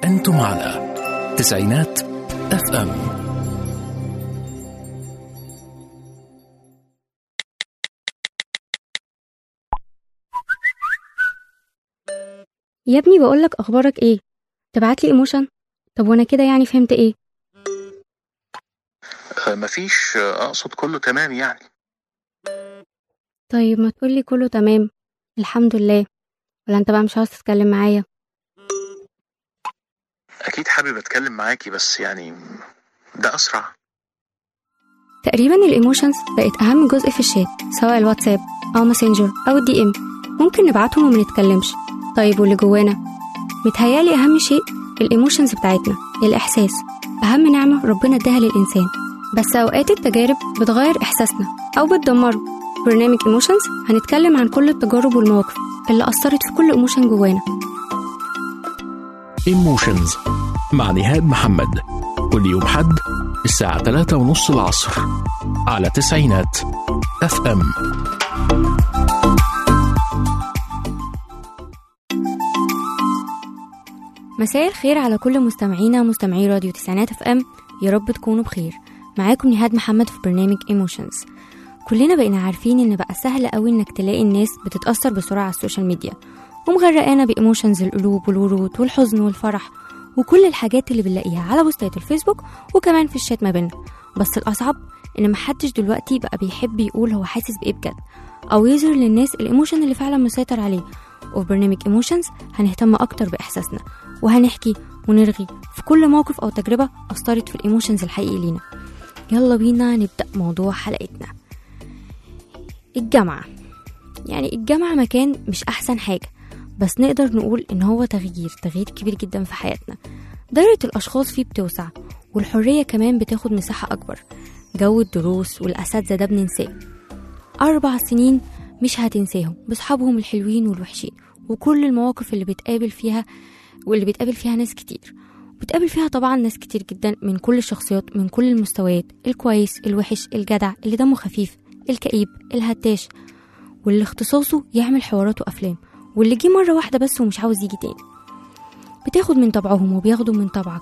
أنتم على تسعينات اف ام يا ابني بقولك اخبارك ايه تبعتلي ايموشن طب وانا كده يعني فهمت ايه آه، مفيش آه، اقصد كله تمام يعني طيب ما تقولي كله تمام الحمد لله ولا انت بقى مش عاوز تتكلم معايا اكيد حابب اتكلم معاكي بس يعني ده اسرع تقريبا الايموشنز بقت اهم جزء في الشات سواء الواتساب او ماسنجر او الدي ام ممكن نبعتهم وما نتكلمش طيب واللي جوانا متهيالي اهم شيء الايموشنز بتاعتنا الاحساس اهم نعمه ربنا اداها للانسان بس اوقات التجارب بتغير احساسنا او بتدمره في برنامج ايموشنز هنتكلم عن كل التجارب والمواقف اللي اثرت في كل ايموشن جوانا ايموشنز مع نهاد محمد كل يوم حد الساعة 3 ونص العصر على تسعينات اف ام مساء الخير على كل مستمعينا مستمعي راديو تسعينات اف ام يا رب تكونوا بخير معاكم نهاد محمد في برنامج ايموشنز كلنا بقينا عارفين ان بقى سهل قوي انك تلاقي الناس بتتأثر بسرعة على السوشيال ميديا ومغرقانة بإيموشنز القلوب والورود والحزن والفرح وكل الحاجات اللي بنلاقيها على بوستات الفيسبوك وكمان في الشات ما بيننا بس الأصعب إن محدش دلوقتي بقى بيحب يقول هو حاسس بإيه بجد أو يظهر للناس الإيموشن اللي فعلا مسيطر عليه وفي برنامج ايموشنز هنهتم أكتر بإحساسنا وهنحكي ونرغي في كل موقف أو تجربة أثرت في الإيموشنز الحقيقي لينا يلا بينا نبدأ موضوع حلقتنا الجامعة يعني الجامعة مكان مش أحسن حاجة بس نقدر نقول إن هو تغيير تغيير كبير جدا في حياتنا دايرة الأشخاص فيه بتوسع والحرية كمان بتاخد مساحة أكبر جو الدروس والأساتذة ده بننساه أربع سنين مش هتنساهم بصحابهم الحلوين والوحشين وكل المواقف اللي بتقابل فيها واللي بتقابل فيها ناس كتير بتقابل فيها طبعا ناس كتير جدا من كل الشخصيات من كل المستويات الكويس الوحش الجدع اللي دمه خفيف الكئيب الهتاش واللي اختصاصه يعمل حوارات وأفلام واللي جه مرة واحدة بس ومش عاوز يجي تاني بتاخد من طبعهم وبياخدوا من طبعك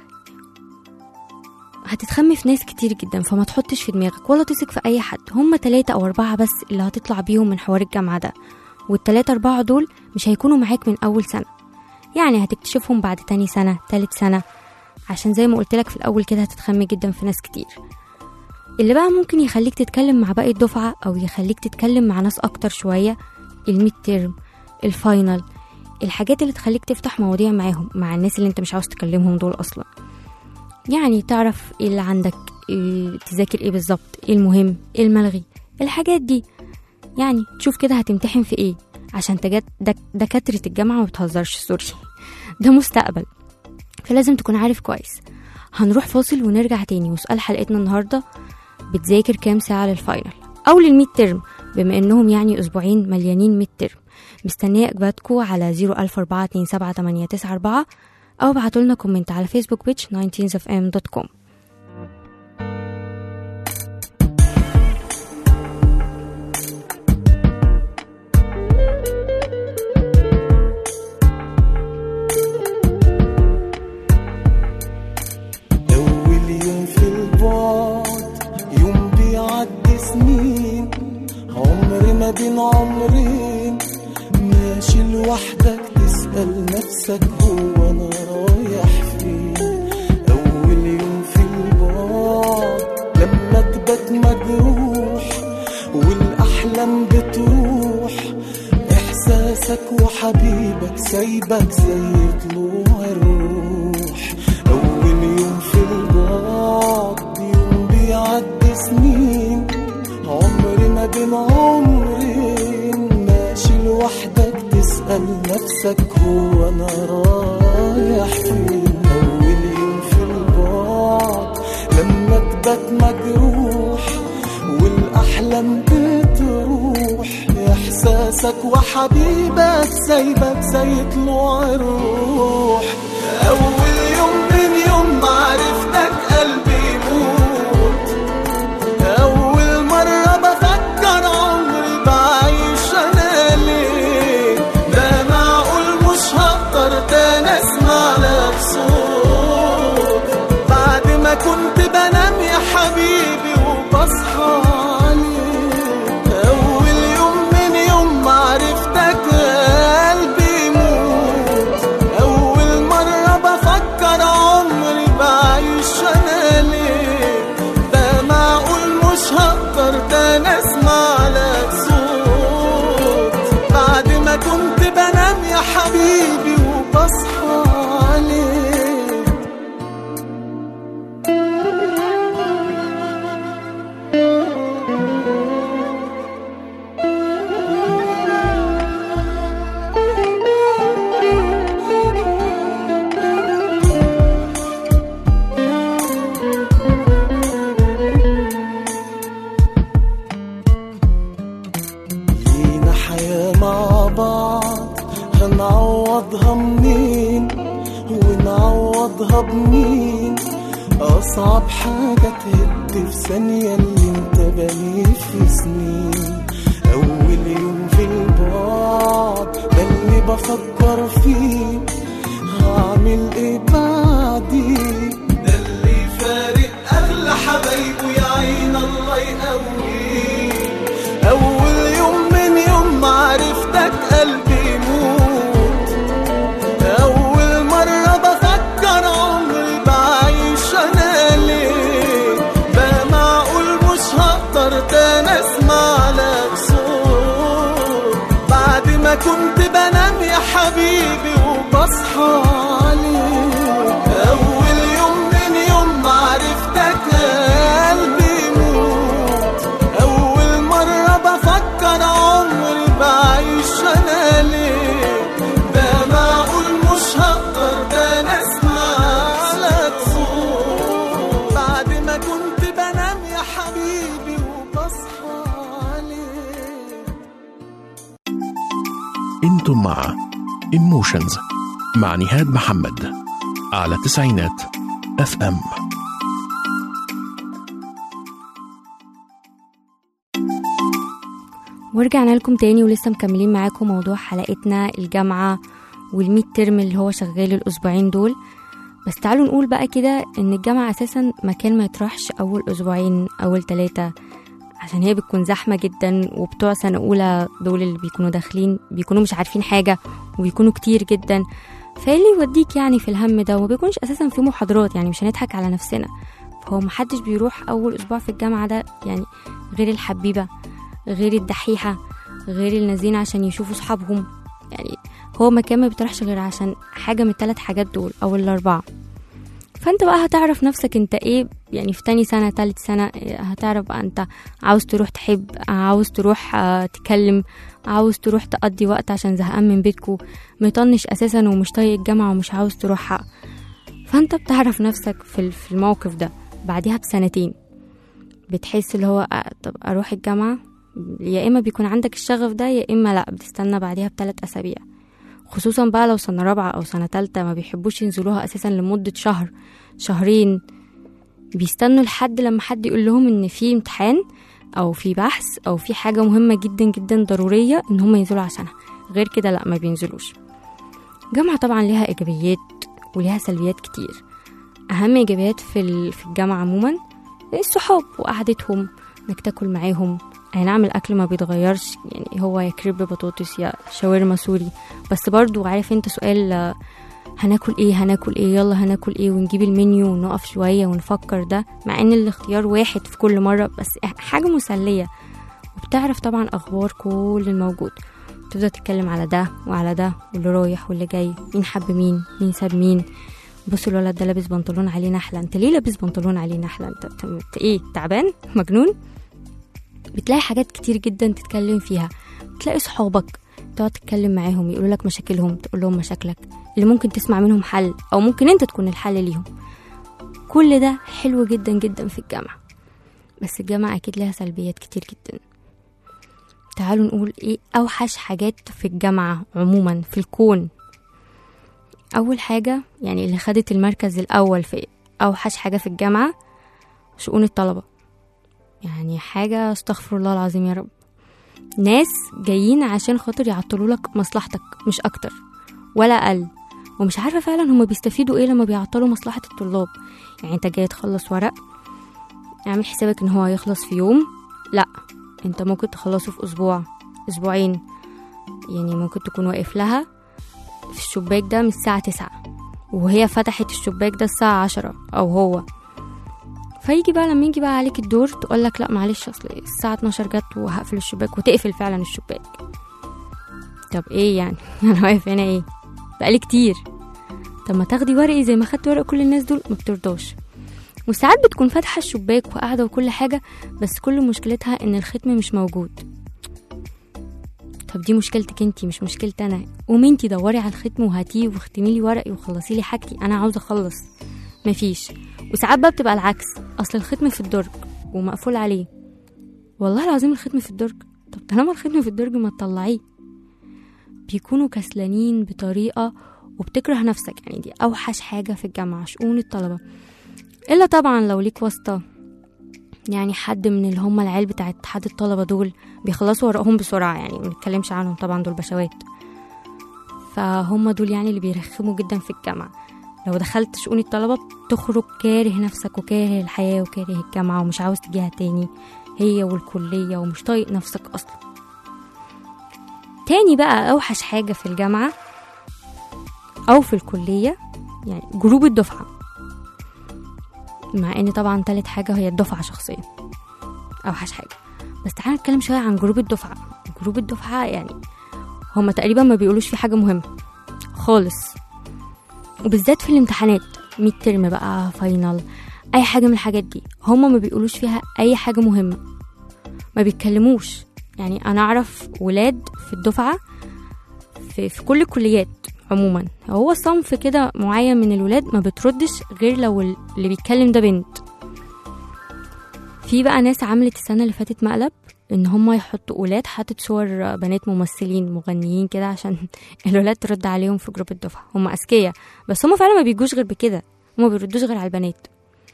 هتتخمي في ناس كتير جدا فما تحطش في دماغك ولا تثق في أي حد هما تلاتة أو أربعة بس اللي هتطلع بيهم من حوار الجامعة ده والتلاتة أربعة دول مش هيكونوا معاك من أول سنة يعني هتكتشفهم بعد تاني سنة تالت سنة عشان زي ما قلتلك في الأول كده هتتخمي جدا في ناس كتير اللي بقى ممكن يخليك تتكلم مع باقي الدفعة أو يخليك تتكلم مع ناس أكتر شوية الميد تيرم الفاينل الحاجات اللي تخليك تفتح مواضيع معاهم مع الناس اللي انت مش عاوز تكلمهم دول أصلا يعني تعرف ايه اللي عندك إيه تذاكر ايه بالظبط ايه المهم ايه الملغي الحاجات دي يعني تشوف كده هتمتحن في ايه عشان تجد دك دكاترة الجامعة ما بتهزرش سوري ده مستقبل فلازم تكون عارف كويس هنروح فاصل ونرجع تاني وسؤال حلقتنا النهاردة بتذاكر كام ساعة للفاينل أو للميد ترم بما إنهم يعني أسبوعين مليانين ميد ترم مستنية إجاباتكم على 004278994 أو ابعتولنا كومنت على فيسبوك بيج 19fm.com أول يوم في البعد يوم بيعدي سنين عمر ما بين عمرين ماشي لوحدك تسأل نفسك هو أنا رايح فين أول يوم في البعد لما تبات مجروح والأحلام بتروح إحساسك وحبيبك سايبك زي طلوع الروح أول يوم في البعد يوم بيعدي سنين عمر ما بين عمرين ماشي لوحدك تسأل نفسك هو أنا رايح فين أول يوم في البعد لما تبات مجروح والأحلام بتروح إحساسك وحبيبك سايبك زي طلوع الروح أول يوم من يوم ما عرفتك قلبي يموت أول مرة بفكر عمري بعيش أنا ليه ده معقول مش هقدر تاني أسمع لك صوت بعد ما كنت بنام يا حبيبي وبصحى عليك أول يوم من يوم ما عرفتك قلبي يموت أول مرة بفكر عمري بعيش أنا ليه ده معقول مش هقدر ده أنا أسمع لك صوت بعد ما كنت بنام يا حبيبي وبصحى عليك لينا حياة مع بعض هنعوضها منين ونعوضها بمين أصعب حاجة تهد في ثانية اللي انت بنيه في سنين أول يوم في البعد ده اللي بفكر فيه هعمل ايه بعديه ده اللي فارق أغلى حبايبه يا عين الله يقويه أول يوم من يوم ما عرفتك قلبي يموت أول مرة بفكر عمري بعيش أنا ليه بقى معقول مش هقدر تاني أسمع لك صوت بعد ما كنت بنام يا حبيبي وبصحى عليك أول يوم من يوم ما عرفتك قلبي يموت أول مرة بفكر عمري بعيش أنا ليه ده معقول مش هقدر ده أنا أسمع لك صوت بعد ما كنت بنام يا حبيبي وبصحى عليك انتم مع ايموشنز مع نهاد محمد على تسعينات اف ام ورجعنا لكم تاني ولسه مكملين معاكم موضوع حلقتنا الجامعة والميد ترم اللي هو شغال الأسبوعين دول بس تعالوا نقول بقى كده إن الجامعة أساسا مكان ما يطرحش أول أسبوعين أول تلاتة عشان هي بتكون زحمة جدا وبتوع سنة أولى دول اللي بيكونوا داخلين بيكونوا مش عارفين حاجة وبيكونوا كتير جدا فايه اللي يوديك يعني في الهم ده وما بيكونش أساسا في محاضرات يعني مش هنضحك على نفسنا فهو محدش بيروح أول أسبوع في الجامعة ده يعني غير الحبيبة غير الدحيحة غير النازلين عشان يشوفوا صحابهم يعني هو مكان ما بيطرحش غير عشان حاجة من الثلاث حاجات دول أو الأربعة فانت بقى هتعرف نفسك انت ايه يعني في تاني سنة تالت سنة إيه، هتعرف بقى انت عاوز تروح تحب عاوز تروح آه، تكلم عاوز تروح تقضي وقت عشان زهقان من بيتكو مطنش اساسا ومش طايق الجامعة ومش عاوز تروحها فانت بتعرف نفسك في ال- في الموقف ده بعديها بسنتين بتحس اللي هو آه، طب اروح الجامعة يا اما بيكون عندك الشغف ده يا اما لا بتستنى بعديها بثلاث اسابيع خصوصا بقى لو سنة رابعة أو سنة تالتة ما بيحبوش ينزلوها أساسا لمدة شهر شهرين بيستنوا لحد لما حد يقول لهم إن في امتحان أو في بحث أو في حاجة مهمة جدا جدا ضرورية إن هم ينزلوا عشانها غير كده لا ما بينزلوش الجامعة طبعا ليها إيجابيات وليها سلبيات كتير أهم إيجابيات في ال- في الجامعة عموما الصحاب وقعدتهم إنك تاكل معاهم أي نعم الأكل ما بيتغيرش يعني هو يا كريب بطاطس يا شاورما سوري بس برضو عارف انت سؤال آه، هناكل ايه هناكل ايه يلا هناكل ايه ونجيب المنيو ونقف شوية ونفكر ده مع ان الاختيار واحد في كل مرة بس حاجة مسلية وبتعرف طبعا اخبار كل الموجود تفضل تتكلم على ده وعلى ده واللي رايح واللي جاي مين حب مين مين ساب مين بص الولد ده لابس بنطلون عليه نحلة انت ليه لابس بنطلون عليه نحلة انت, انت, انت ايه تعبان مجنون بتلاقي حاجات كتير جدا تتكلم فيها بتلاقي صحابك تقعد تتكلم معاهم يقولوا لك مشاكلهم تقول لهم مشاكلك اللي ممكن تسمع منهم حل او ممكن انت تكون الحل ليهم كل ده حلو جدا جدا في الجامعة بس الجامعة اكيد لها سلبيات كتير جدا تعالوا نقول ايه اوحش حاجات في الجامعة عموما في الكون اول حاجة يعني اللي خدت المركز الاول في اوحش حاجة في الجامعة شؤون الطلبة يعني حاجة استغفر الله العظيم يا رب ناس جايين عشان خاطر يعطلوا لك مصلحتك مش اكتر ولا اقل ومش عارفة فعلا هما بيستفيدوا ايه لما بيعطلوا مصلحة الطلاب يعني انت جاي تخلص ورق اعمل حسابك ان هو هيخلص في يوم لا انت ممكن تخلصه في اسبوع اسبوعين يعني ممكن تكون واقف لها في الشباك ده من الساعة تسعة وهي فتحت الشباك ده الساعة عشرة أو هو فيجي بقى لما يجي بقى عليك الدور تقولك لا معلش أصل الساعة 12 جت وهقفل الشباك وتقفل فعلا الشباك طب ايه يعني انا واقف هنا ايه بقالي كتير طب ما تاخدي ورقي زي ما خدت ورق كل الناس دول ما بترضاش وساعات بتكون فاتحة الشباك وقاعدة وكل حاجة بس كل مشكلتها ان الختم مش موجود طب دي مشكلتك انتي مش مشكلتي انا قومي انتي دوري على الختم وهاتيه واختمي لي ورقي وخلصي لي حاجتي انا عاوزه اخلص مفيش وساعات بقى بتبقى العكس اصل الختم في الدرج ومقفول عليه والله العظيم الختم في الدرج طب طالما الختم في الدرج ما تطلعيه بيكونوا كسلانين بطريقه وبتكره نفسك يعني دي اوحش حاجه في الجامعه شؤون الطلبه الا طبعا لو ليك واسطه يعني حد من اللي هم العيال بتاع اتحاد الطلبة دول بيخلصوا ورقهم بسرعة يعني ما نتكلمش عنهم طبعا دول بشوات فهم دول يعني اللي بيرخموا جدا في الجامعة لو دخلت شؤون الطلبة بتخرج كاره نفسك وكاره الحياة وكاره الجامعة ومش عاوز تجيها تاني هي والكلية ومش طايق نفسك أصلا تاني بقى أوحش حاجة في الجامعة أو في الكلية يعني جروب الدفعة مع ان طبعا تالت حاجة هي الدفعة شخصيا اوحش حاجة بس تعالى نتكلم شوية عن جروب الدفعة جروب الدفعة يعني هما تقريبا ما بيقولوش في حاجة مهمة خالص وبالذات في الامتحانات ميد ترم بقى فاينل اي حاجة من الحاجات دي هما ما بيقولوش فيها اي حاجة مهمة ما بيتكلموش يعني انا اعرف ولاد في الدفعة في, في كل الكليات عموما هو صنف كده معين من الولاد ما بتردش غير لو اللي بيتكلم ده بنت في بقى ناس عملت السنة اللي فاتت مقلب ان هم يحطوا ولاد حاطط صور بنات ممثلين مغنيين كده عشان الولاد ترد عليهم في جروب الدفعة هم اذكياء بس هم فعلا ما بيجوش غير بكده هم ما بيردوش غير على البنات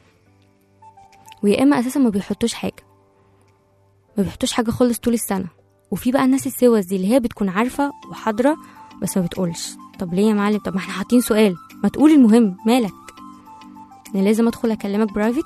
ويا اما اساسا ما بيحطوش حاجة ما بيحطوش حاجة خالص طول السنة وفي بقى الناس السوس دي اللي هي بتكون عارفة وحاضرة بس ما بتقولش طب ليه يا معلم طب ما احنا حاطين سؤال ما تقول المهم مالك يعني لازم ادخل اكلمك برايفت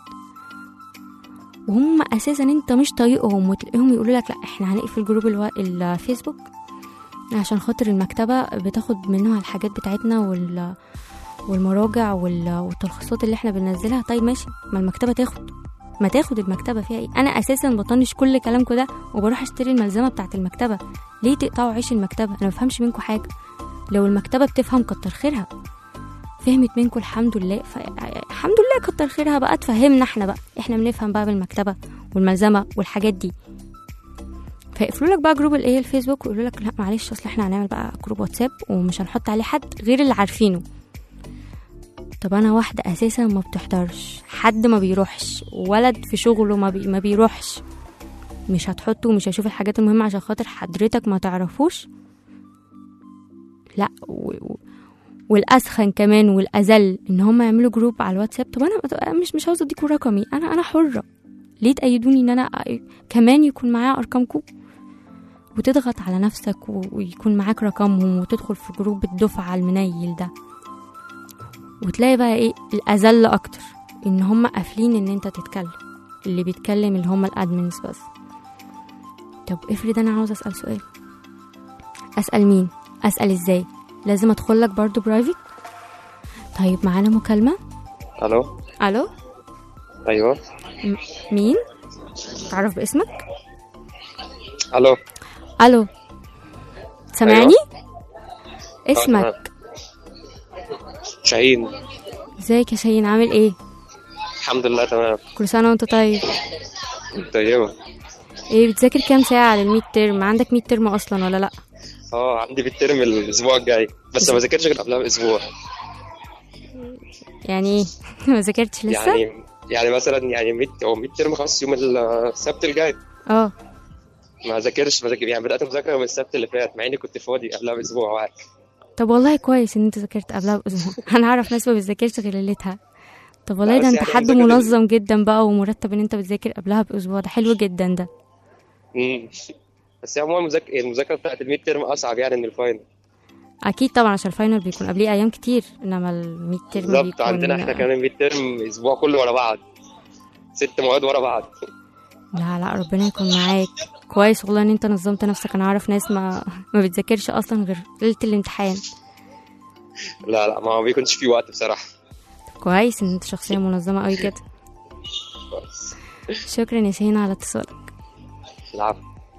وهم اساسا انت مش طايقهم وتلاقيهم يقولوا لك لا احنا هنقفل جروب الو... الفيسبوك عشان خاطر المكتبة بتاخد منها الحاجات بتاعتنا وال... والمراجع وال... والتلخيصات اللي احنا بننزلها طيب ماشي ما المكتبة تاخد ما تاخد المكتبة فيها ايه انا اساسا بطنش كل كلامكم ده وبروح اشتري الملزمة بتاعت المكتبة ليه تقطعوا عيش المكتبة انا مفهمش منكم حاجة لو المكتبة بتفهم كتر خيرها فهمت منكم الحمد لله ف... الحمد لله كتر خيرها بقى تفهمنا احنا بقى احنا بنفهم بقى بالمكتبة والملزمة والحاجات دي فيقفلوا لك بقى جروب الايه الفيسبوك ويقولوا لك لا معلش اصل احنا هنعمل بقى جروب واتساب ومش هنحط عليه حد غير اللي عارفينه طب انا واحدة اساسا ما بتحضرش حد ما بيروحش ولد في شغله ما, بي... ما بيروحش مش هتحطه ومش هشوف الحاجات المهمة عشان خاطر حضرتك ما تعرفوش لا و... و... والاسخن كمان والاذل ان هم يعملوا جروب على الواتساب طب انا مش مش عاوزه اديكوا رقمي انا انا حره ليه تأيدوني ان انا كمان يكون معايا ارقامكم وتضغط على نفسك و... ويكون معاك رقمهم وتدخل في جروب الدفعه المنيل ده وتلاقي بقى ايه الاذل اكتر ان هم قافلين ان انت تتكلم اللي بيتكلم اللي هم الادمنز بس طب افرض انا عاوز اسال سؤال اسال مين اسال ازاي لازم ادخل لك برضو برايفت طيب معانا مكالمة الو الو ايوه م- مين تعرف باسمك الو الو سامعني اسمك شاهين ازيك يا شاهين عامل ايه الحمد لله تمام كل سنة وانت طيب طيبة ايه بتذاكر كام ساعة للميد ترم عندك ميد ترم اصلا ولا لا اه عندي بالترم الاسبوع الجاي بس ما ذاكرتش غير قبلها باسبوع يعني ايه ما ذاكرتش لسه يعني يعني مثلا يعني ميد هو ميد ترم خلاص يوم السبت الجاي اه ما ذاكرش ما ذاكر يعني بدات مذاكره من السبت اللي فات مع اني كنت فاضي قبلها باسبوع معاك طب والله كويس ان انت ذاكرت قبلها باسبوع انا اعرف ناس ما بتذاكرش غير ليلتها طب والله لا، ده بس انت يعني حد مذاكرة- منظم جدا بقى ومرتب ان انت بتذاكر قبلها باسبوع ده حلو جدا ده امم بس هي عموما المذاكره المذاكره بتاعت الميد ترم اصعب يعني من الفاينل اكيد طبعا عشان الفاينل بيكون قبليه ايام كتير انما الميد ترم بالظبط بيكون عندنا احنا كمان ميد ترم اسبوع كله ورا بعض ست مواد ورا بعض لا لا ربنا يكون معاك كويس والله ان انت نظمت نفسك انا اعرف ناس ما ما بتذاكرش اصلا غير ليله الامتحان لا لا ما بيكونش في وقت بصراحه كويس ان انت شخصيه منظمه قوي كده بس شكرا يا شاهين على اتصالك العفو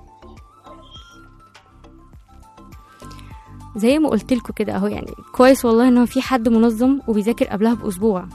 زي ما قلت لكم كده اهو يعني كويس والله ان هو في حد منظم وبيذاكر قبلها باسبوع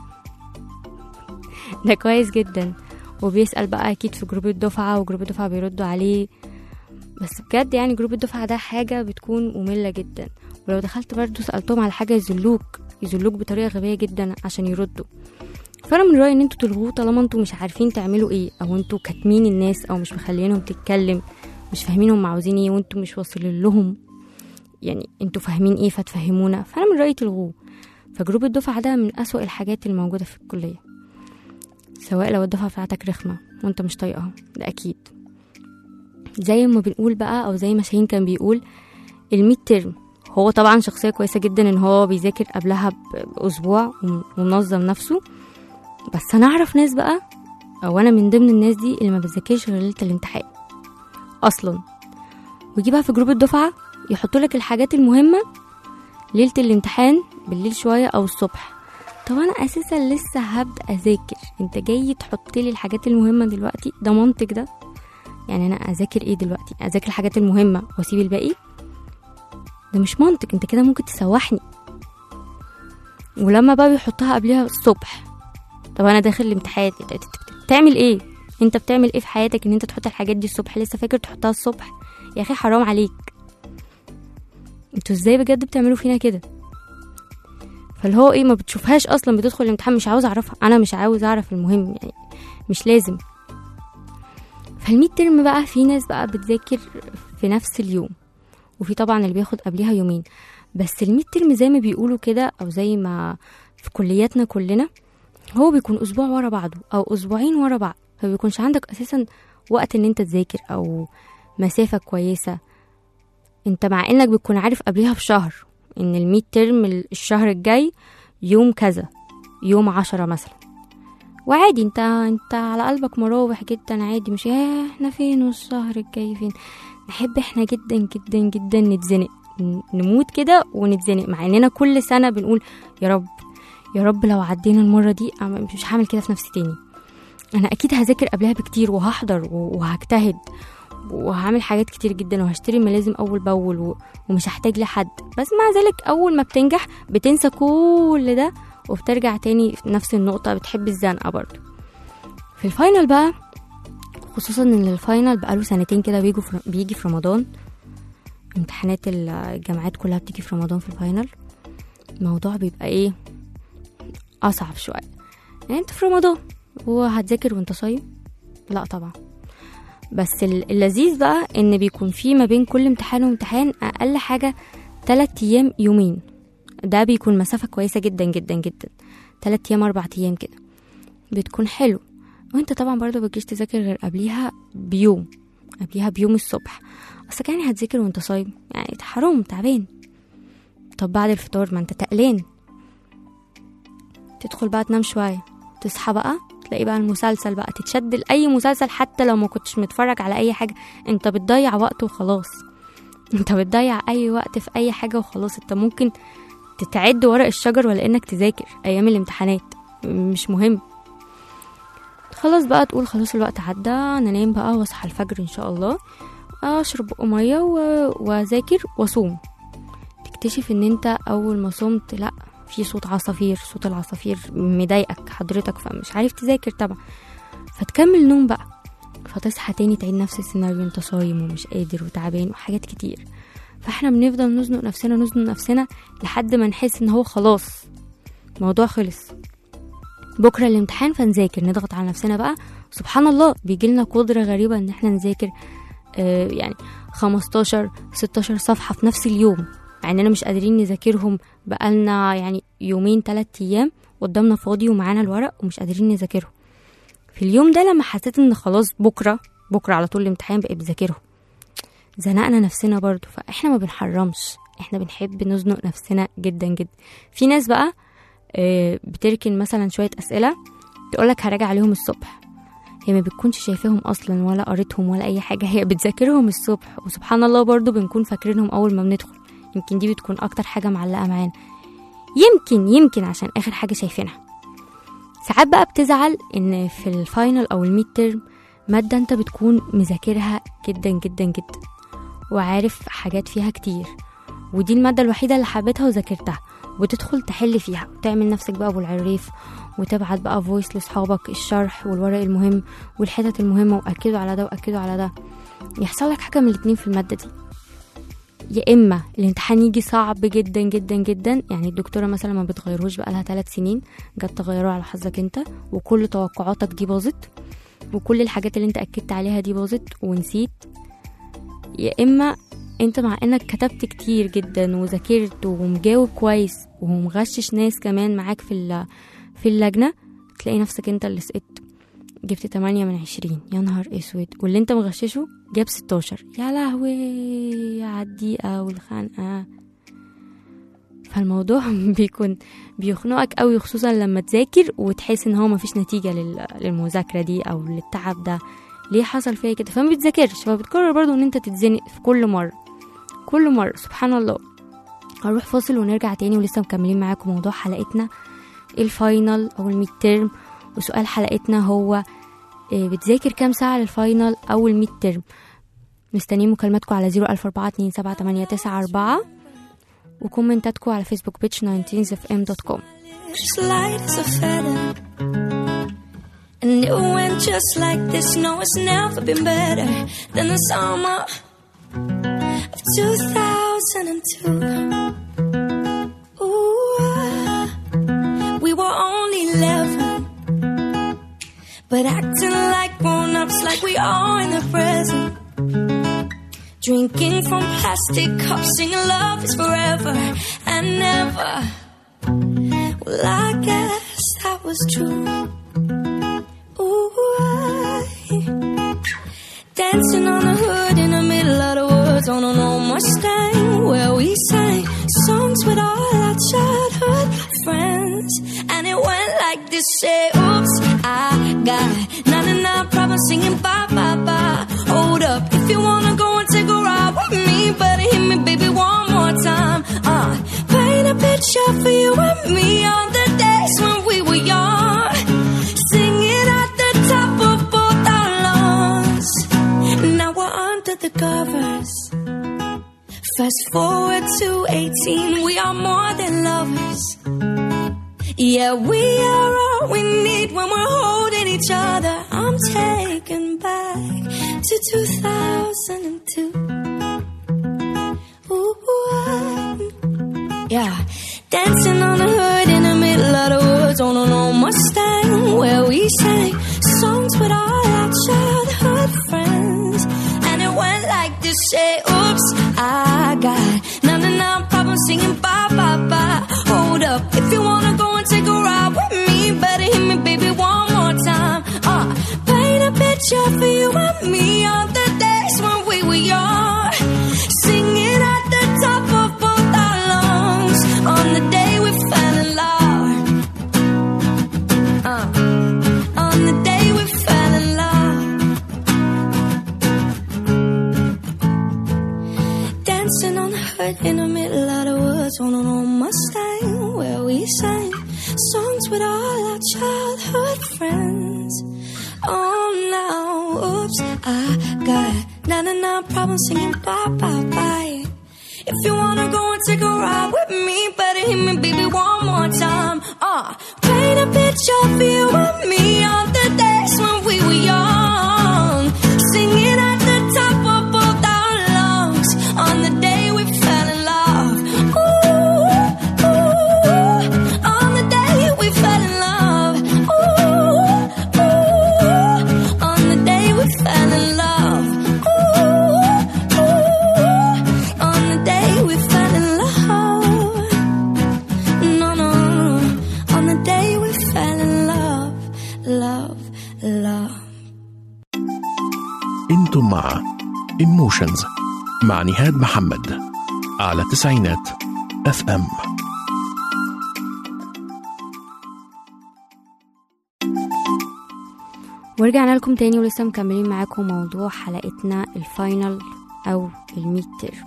ده كويس جدا وبيسأل بقى اكيد في جروب الدفعة وجروب الدفعة بيردوا عليه بس بجد يعني جروب الدفعة ده حاجة بتكون مملة جدا ولو دخلت برضه سألتهم على حاجة يذلوك يذلوك بطريقة غبية جدا عشان يردوا فانا من رأيي ان انتوا تلغوه طالما انتوا مش عارفين تعملوا ايه او انتوا كاتمين الناس او مش مخلينهم تتكلم مش فاهمين هم عاوزين ايه وانتوا مش واصلين لهم يعني انتوا فاهمين ايه فتفهمونا فانا من رأيي تلغوه فجروب الدفعة ده من أسوأ الحاجات الموجودة في الكلية سواء لو الدفعة بتاعتك رخمة وانت مش طايقها ده أكيد زي ما بنقول بقى أو زي ما شاهين كان بيقول الميد ترم هو طبعا شخصية كويسة جدا ان هو بيذاكر قبلها ب- بأسبوع ومنظم نفسه بس أنا أعرف ناس بقى أو أنا من ضمن الناس دي اللي ما بتذاكرش غير ليلة الامتحان أصلا ويجي بقى في جروب الدفعة يحطوا لك الحاجات المهمة ليلة الامتحان بالليل شوية أو الصبح طب أنا أساسا لسه هبدأ أذاكر أنت جاي تحط لي الحاجات المهمة دلوقتي ده منطق ده يعني أنا أذاكر إيه دلوقتي أذاكر الحاجات المهمة وأسيب الباقي ده مش منطق أنت كده ممكن تسوحني ولما بقى بيحطها قبلها الصبح طب أنا داخل الامتحان أنت- أنت- أنت بتعمل إيه أنت بتعمل إيه في حياتك إن أنت تحط الحاجات دي الصبح لسه فاكر تحطها الصبح يا أخي حرام عليك انتوا ازاي بجد بتعملوا فينا كده فاللي هو ايه ما بتشوفهاش اصلا بتدخل الامتحان مش عاوز اعرفها انا مش عاوز اعرف المهم يعني مش لازم فالميد ترم بقى في ناس بقى بتذاكر في نفس اليوم وفي طبعا اللي بياخد قبلها يومين بس الميد ترم زي ما بيقولوا كده او زي ما في كلياتنا كلنا هو بيكون اسبوع ورا بعضه او اسبوعين ورا بعض فبيكونش عندك اساسا وقت ان انت تذاكر او مسافة كويسة انت مع انك بتكون عارف قبلها بشهر ان الميد ترم الشهر الجاي يوم كذا يوم عشرة مثلا وعادي انت انت على قلبك مراوح جدا عادي مش ياه احنا فين والشهر الجاي فين نحب احنا جدا جدا جدا نتزنق ن- نموت كده ونتزنق مع اننا كل سنة بنقول يا رب يا رب لو عدينا المرة دي أنا مش هعمل كده في نفسي تاني انا اكيد هذاكر قبلها بكتير وهحضر و- وهجتهد وهعمل حاجات كتير جدا وهشتري الملازم اول باول و... ومش هحتاج لحد بس مع ذلك اول ما بتنجح بتنسى كل ده وبترجع تاني في نفس النقطة بتحب الزنقة برضو في الفاينل بقى خصوصا ان الفاينل بقاله سنتين كده بيجوا في بيجي في رمضان امتحانات الجامعات كلها بتيجي في رمضان في الفاينل الموضوع بيبقى ايه اصعب شوية يعني انت في رمضان وهتذاكر وانت صايم لا طبعا بس ال- اللذيذ بقى ان بيكون في ما بين كل امتحان وامتحان اقل حاجة تلات ايام يومين ده بيكون مسافة كويسة جدا جدا جدا تلات ايام اربع ايام كده بتكون حلو وانت طبعا برضو بتجيش تذاكر غير قبليها بيوم قبليها بيوم الصبح اصلك يعني هتذاكر وانت صايم يعني حرام تعبان طب بعد الفطار ما انت تقلان تدخل بقى تنام شوية تصحى بقى تلاقي بقى المسلسل بقى تتشد لأي مسلسل حتى لو ما كنتش متفرج على أي حاجة انت بتضيع وقت وخلاص انت بتضيع أي وقت في أي حاجة وخلاص انت ممكن تتعد ورق الشجر ولا انك تذاكر أيام الامتحانات مش مهم خلاص بقى تقول خلاص الوقت عدى انا انام بقى واصحى الفجر ان شاء الله اشرب بق ميه و- واذاكر واصوم تكتشف ان انت اول ما صمت لا في صوت عصافير صوت العصافير مضايقك حضرتك فمش عارف تذاكر طبعا فتكمل نوم بقى فتصحى تاني تعيد نفس السيناريو انت صايم ومش قادر وتعبان وحاجات كتير فاحنا بنفضل نزنق نفسنا نزنق نفسنا لحد ما نحس ان هو خلاص الموضوع خلص بكرة الامتحان فنذاكر نضغط على نفسنا بقى سبحان الله بيجيلنا قدرة غريبة ان احنا نذاكر آه يعني 15 16 صفحة في نفس اليوم مع اننا مش قادرين نذاكرهم بقالنا يعني يومين تلات ايام قدامنا فاضي ومعانا الورق ومش قادرين نذاكرهم في اليوم ده لما حسيت ان خلاص بكرة بكرة على طول الامتحان بقيت بذاكرهم زنقنا نفسنا برضو فاحنا ما بنحرمش احنا بنحب نزنق نفسنا جدا جدا في ناس بقى آه، بتركن مثلا شويه اسئله تقولك هراجع عليهم الصبح هي ما بتكونش شايفاهم اصلا ولا قريتهم ولا اي حاجه هي بتذاكرهم الصبح وسبحان الله برضو بنكون فاكرينهم اول ما بندخل يمكن دي بتكون اكتر حاجه معلقه معانا يمكن يمكن عشان اخر حاجه شايفينها ساعات بقى بتزعل ان في الفاينل او الميد ترم ماده انت بتكون مذاكرها جدا جدا جدا وعارف حاجات فيها كتير ودي الماده الوحيده اللي حبيتها وذاكرتها وتدخل تحل فيها وتعمل نفسك بقى ابو العريف وتبعت بقى فويس لاصحابك الشرح والورق المهم والحتت المهمه واكدوا على ده واكدوا على ده يحصل لك حاجه من الاتنين في الماده دي يا اما الامتحان يجي صعب جدا جدا جدا يعني الدكتوره مثلا ما بتغيرهوش بقالها ثلاث سنين جت تغيره على حظك انت وكل توقعاتك دي باظت وكل الحاجات اللي انت اكدت عليها دي باظت ونسيت يا اما انت مع انك كتبت كتير جدا وذاكرت ومجاوب كويس ومغشش ناس كمان معاك في ال- في اللجنه تلاقي نفسك انت اللي سقطت جبت 8 من 20 يا نهار اسود واللي انت مغششه جاب 16 يا لهوي على الدقيقه والخنقه فالموضوع بيكون بيخنقك قوي خصوصا لما تذاكر وتحس ان هو مفيش نتيجه لل- للمذاكره دي او للتعب ده ليه حصل فيا كده فما بتذاكرش فبتقرر برضو ان انت تتزنق في كل مره كل مره سبحان الله هنروح فاصل ونرجع تاني ولسه مكملين معاكم موضوع حلقتنا الفاينل او الميد ترم وسؤال حلقتنا هو إيه، بتذاكر كام ساعة للفاينل أو الميد ترم مستنيين مكالماتكم على زيرو ألف أربعة اتنين سبعة تمانية تسعة أربعة وكومنتاتكم على فيسبوك بيتش 19fm.com It's light as a feather. And it went just like this. No, it's never been better than the summer of 2002. Ooh, we were only 11, but acting like grown ups, like we are in the present. Drinking from plastic cups, singing love is forever and never. Well, I guess that was true. Ooh, I dancing on the hood in the middle of the woods on an old Mustang where we sang songs with all our childhood friends, and it went like this: Say, oops, I got 99 problems singing bye bye bye. Hold up, if you wanna go and take a ride with me, better hit me, baby, one more time. Uh, paint a picture for you and me on the days when we were young. Singing at the top of both our lungs. Now we're under the covers. Fast forward to 18, we are more than lovers. Yeah, we are all we need when we're holding each other. I'm taken back to 2002. Ooh, yeah, dancing on the hood in the middle of the woods on an old Mustang where we sang songs with all our childhood friends, and it went like this: Say, oops, I got 99 problems singing bye bye bye. Hold up, if you wanna go and take a ride with me, better hit me, baby, one more time. Uh, paint a picture for you and me on the days when we were young, singing at the top of both our lungs on the day we fell in love. Uh, on the day we fell in love. Dancing on the hood in the middle of the woods on an old Mustang where we sang songs with all our childhood friends. Oh no, oops, I got 99 problems singing bye bye bye. If you wanna go and take a ride with me, better hit me, baby, one more time. Uh, paint a picture for you and me on the days when we were young, singing at the top of both our lungs on the day we fell in love. Ooh, ooh, on the day we fell in love. Ooh, ooh, on the day we fell in love. Ooh, ooh, on the day we fell in love. No, no, on the day we fell in love, love, love. انتم مع ايموشنز مع نهاد محمد على تسعينات اف ام ورجعنا لكم تاني ولسه مكملين معاكم موضوع حلقتنا الفاينل او الميد تيرم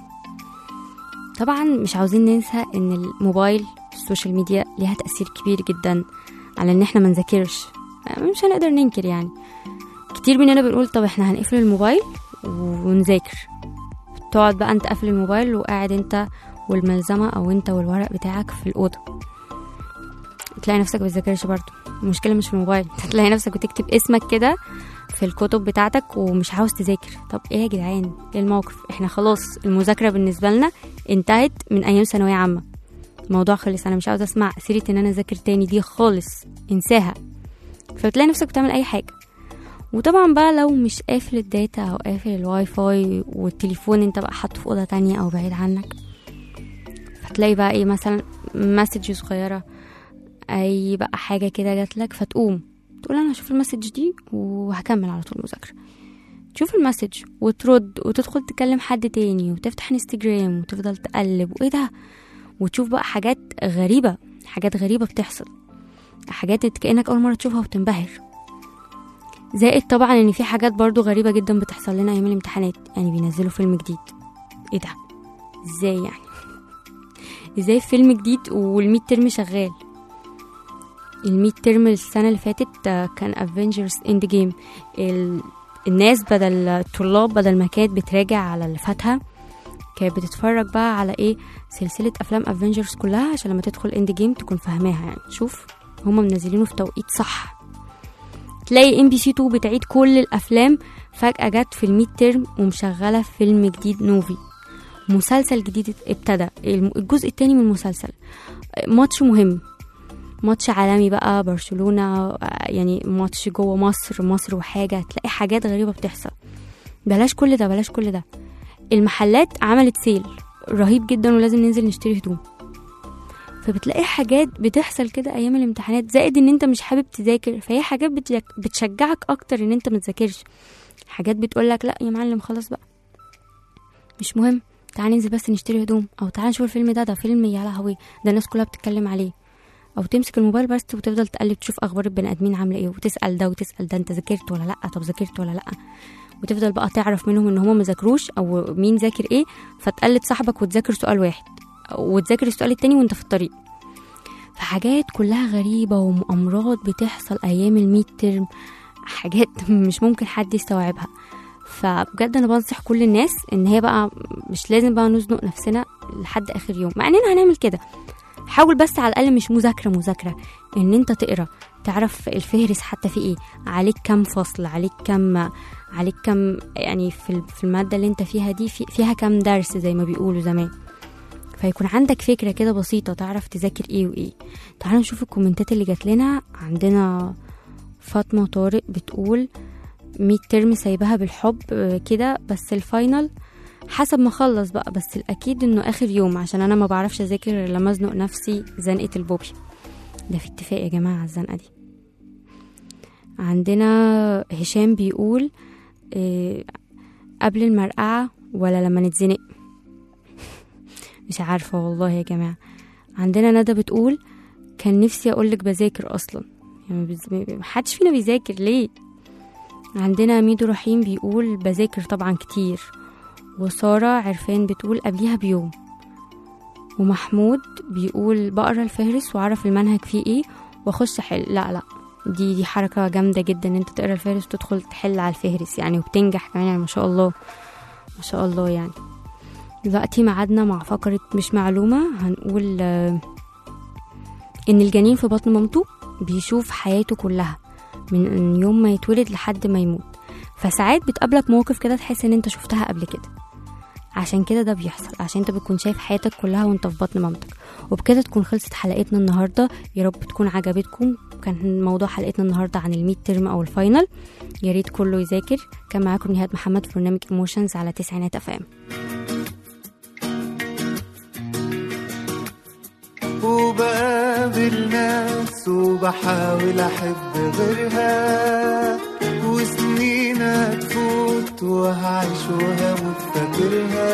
طبعا مش عاوزين ننسى ان الموبايل السوشيال ميديا ليها تأثير كبير جدا على ان احنا ما نذاكرش مش هنقدر ننكر يعني كتير مننا بنقول طب احنا هنقفل الموبايل ونذاكر تقعد بقى انت قافل الموبايل وقاعد انت والملزمة او انت والورق بتاعك في الأوضة تلاقي نفسك بتذاكرش برضه المشكلة مش في الموبايل تلاقي نفسك بتكتب اسمك كده في الكتب بتاعتك ومش عاوز تذاكر طب ايه يا جدعان ايه الموقف احنا خلاص المذاكرة بالنسبة لنا انتهت من ايام ثانوية عامة الموضوع خلص انا مش عاوز اسمع سيرة ان انا اذاكر تاني دي خالص انساها فبتلاقي نفسك بتعمل اي حاجة وطبعا بقى لو مش قافل الداتا او قافل الواي فاي والتليفون انت بقى حاطه في اوضه تانية او بعيد عنك فتلاقي بقى ايه مثلا مسج صغيره اي بقى حاجه كده جات لك فتقوم تقول انا هشوف المسج دي وهكمل على طول مذاكره تشوف المسج وترد وتدخل تكلم حد تاني وتفتح انستجرام وتفضل تقلب وايه ده وتشوف بقى حاجات غريبه حاجات غريبه بتحصل حاجات كانك اول مره تشوفها وتنبهر زائد طبعا ان في حاجات برضو غريبة جدا بتحصل لنا ايام الامتحانات يعني بينزلوا فيلم جديد ايه ده ازاي يعني ازاي فيلم جديد والميد ترم شغال الميد ترم السنة اللي فاتت آه، كان افنجرز اند جيم الناس بدل الطلاب بدل ما كانت بتراجع على اللي فاتها كانت بتتفرج بقى على ايه سلسلة افلام افنجرز كلها عشان لما تدخل اند جيم تكون فاهماها يعني شوف هما منزلينه في توقيت صح تلاقي ام بي سي 2 بتعيد كل الافلام فجاه جت في الميد ترم ومشغله فيلم جديد نوفي مسلسل جديد ابتدى الم- الجزء التاني من المسلسل ماتش مهم ماتش عالمي بقى برشلونة آه، يعني ماتش جوه مصر مصر وحاجة تلاقي حاجات غريبة بتحصل بلاش كل ده بلاش كل ده المحلات عملت سيل رهيب جدا ولازم ننزل نشتري هدوم فبتلاقي حاجات بتحصل كده ايام الامتحانات زائد ان انت مش حابب تذاكر فهي حاجات بتجك- بتشجعك اكتر ان انت ما تذاكرش حاجات بتقولك لا يا معلم خلاص بقى مش مهم تعال ننزل بس نشتري هدوم او تعال نشوف الفيلم ده ده فيلم يا لهوي ده الناس كلها بتتكلم عليه او تمسك الموبايل بس وتفضل تقلب تشوف اخبار البني ادمين عامله ايه وتسال ده وتسال ده انت ذاكرت ولا لا طب ذاكرت ولا لا وتفضل بقى تعرف منهم ان هما ما ذاكروش او مين ذاكر ايه فتقلد صاحبك وتذاكر سؤال واحد وتذاكر السؤال التاني وانت في الطريق فحاجات كلها غريبة ومؤامرات بتحصل أيام الميد ترم حاجات مش ممكن حد يستوعبها فبجد أنا بنصح كل الناس إن هي بقى مش لازم بقى نزنق نفسنا لحد آخر يوم مع إننا هنعمل كده حاول بس على الأقل مش مذاكرة مذاكرة إن أنت تقرا تعرف الفهرس حتى في إيه عليك كم فصل عليك كم عليك كم يعني في في المادة اللي أنت فيها دي في فيها كم درس زي ما بيقولوا زمان فيكون عندك فكرة كده بسيطة تعرف تذاكر ايه وايه تعالوا نشوف الكومنتات اللي جات لنا عندنا فاطمة طارق بتقول ميد ترم سايبها بالحب آه، كده بس الفاينل حسب ما اخلص بقى بس الاكيد انه اخر يوم عشان انا ما بعرفش اذاكر غير لما ازنق نفسي زنقة البوبي ده في اتفاق يا جماعة على الزنقة دي عندنا هشام بيقول آه، قبل المرقعة ولا لما نتزنق مش عارفة والله يا جماعة عندنا ندى بتقول كان نفسي أقولك بذاكر أصلا يعني بز- محدش فينا بيذاكر ليه عندنا ميدو رحيم بيقول بذاكر طبعا كتير وسارة عرفان بتقول قبليها بيوم ومحمود بيقول بقرا الفهرس واعرف المنهج فيه ايه واخش احل لا لا دي دي حركة جامدة جدا ان انت تقرا الفهرس وتدخل تحل على الفهرس يعني وبتنجح كمان يعني ما شاء الله ما شاء الله يعني دلوقتي ميعادنا مع فقرة مش معلومة هنقول آه، إن الجنين في بطن مامته بيشوف حياته كلها من يوم ما يتولد لحد ما يموت فساعات بتقابلك مواقف كده تحس إن أنت شفتها قبل كده عشان كده ده بيحصل عشان انت بتكون شايف حياتك كلها وانت في بطن مامتك وبكده تكون خلصت حلقتنا النهارده يا رب تكون عجبتكم كان موضوع حلقتنا النهارده عن الميد ترم او الفاينل يا ريت كله يذاكر كان معاكم نهاد محمد في برنامج ايموشنز على تسعينات اف ام وبقابل ناس وبحاول احب غيرها وسنين هتفوت وهعيش وهموت فاكرها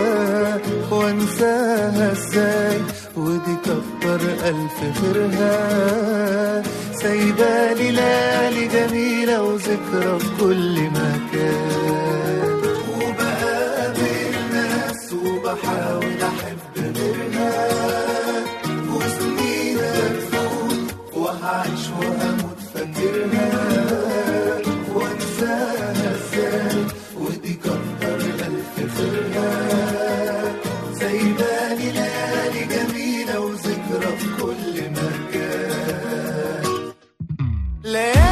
وانساها ازاي ودي كتر الف خيرها سايبالي ليالي جميلة وذكرى في كل مكان وبقابل ناس وبحاول احب غيرها وسنين هتفوت وهعيش وهموت فاكرها وانساها ازاي ودي كتر الف خيرها سايبالي ليالي جميلة وذكرى في كل مكان ليالي